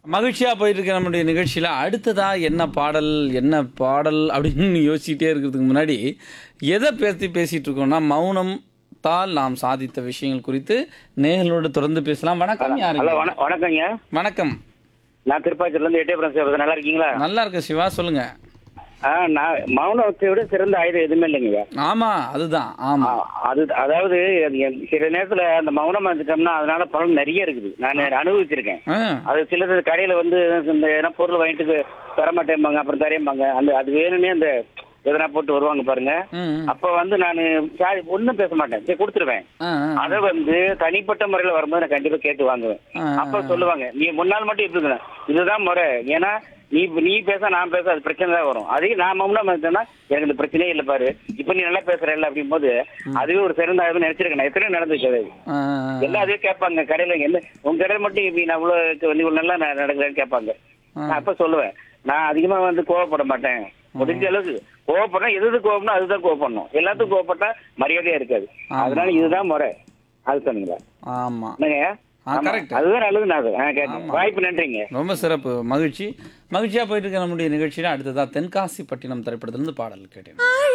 மகிழ்ச்சியாக போயிட்டு இருக்க நம்முடைய நிகழ்ச்சியில் அடுத்ததா என்ன பாடல் என்ன பாடல் அப்படின்னு யோசிச்சுட்டே இருக்கிறதுக்கு முன்னாடி எதை பேசி பேசிட்டு இருக்கோம்னா மௌனம் தால் நாம் சாதித்த விஷயங்கள் குறித்து நேர்களோடு தொடர்ந்து பேசலாம் வணக்கம் ஹலோ யாரு வண வணக்கங்க வணக்கம் நான் திருப்பாச்சூர்லேருந்து எட்டயபுரம் சேவை நல்லா இருக்கீங்களா நல்லா இருக்கு சிவா சொல்லுங்க ஆ நான் மௌனத்தை விட சிறந்த ஆயுதம் எதுவுமே இல்லைங்க ஆமா அதுதான் ஆமா ஆ, அது அதாவது அது என் சில நேரத்துல அந்த மௌனம் வந்துட்டோம்னா அதனால பலன் நிறைய இருக்குது நான் அனுபவிச்சிருக்கேன் ஆ, அது சிலது கடையில வந்து இந்த எதனா பொருள் வாங்கிட்டு தர மாட்டேன்பாங்க அப்புறம் தரேன்பாங்க அந்த அது வேணும்னே அந்த எதனா போட்டு வருவாங்க பாருங்க ம், அப்ப வந்து நான் சாரி ஒன்றும் பேச மாட்டேன் சரி கொடுத்துருவேன் ஆ, ஆ, அதை வந்து தனிப்பட்ட முறையில் வரும்போது நான் கண்டிப்பா கேட்டு வாங்குவேன் ஆ, அப்ப சொல்லுவாங்க நீ முன்னாள் மட்டும் இப்படி இருக்கணும். இதுதான் முறை ஏன்னா நீ நீ பேச நான் பேச அது பிரச்சனை தான் வரும் அதே நான் மௌனா இருந்தேன்னா எனக்கு இந்த பிரச்சனையே இல்லை பாரு இப்ப நீ நல்லா பேசுற இல்ல அப்படியும் போது அதுவே ஒரு சிறந்த ஆய்வு நினைச்சிருக்கேன் நான் எத்தனை நடந்துச்சு அது ஆ, எல்லாம் அதே கேட்பாங்க கடையில என்ன உங்க கடையில மட்டும் இப்படி நான் இவ்வளவு வந்து இவ்வளவு நல்லா நான் நடக்கிறேன்னு கேட்பாங்க நான் அப்ப சொல்லுவேன் நான் அதிகமா வந்து கோவப்பட மாட்டேன் முடிஞ்ச அளவுக்கு கோவப்படணும் எது எது கோவப்படணும் அதுதான் கோவப்படணும் எல்லாத்துக்கும் கோவப்பட்டா மரியாதையா இருக்காது அதனால இதுதான் முறை அது சொன்னீங்களா ஆமா என்னங்க ஆ, ஆமா, correct. அதுதான் நல்லது நான் அது. ஆ, கேட்டேன் வாய்ப்பு நன்றிங்க ரொம்ப சிறப்பு மகிழ்ச்சி மகிழ்ச்சியாக போயிட்டு இருக்க நம்முடைய நிகழ்ச்சியில் அடுத்ததா தென்காசி பட்டினம் திரைப்படத்திலிருந்து பாடல் கேட்டேன்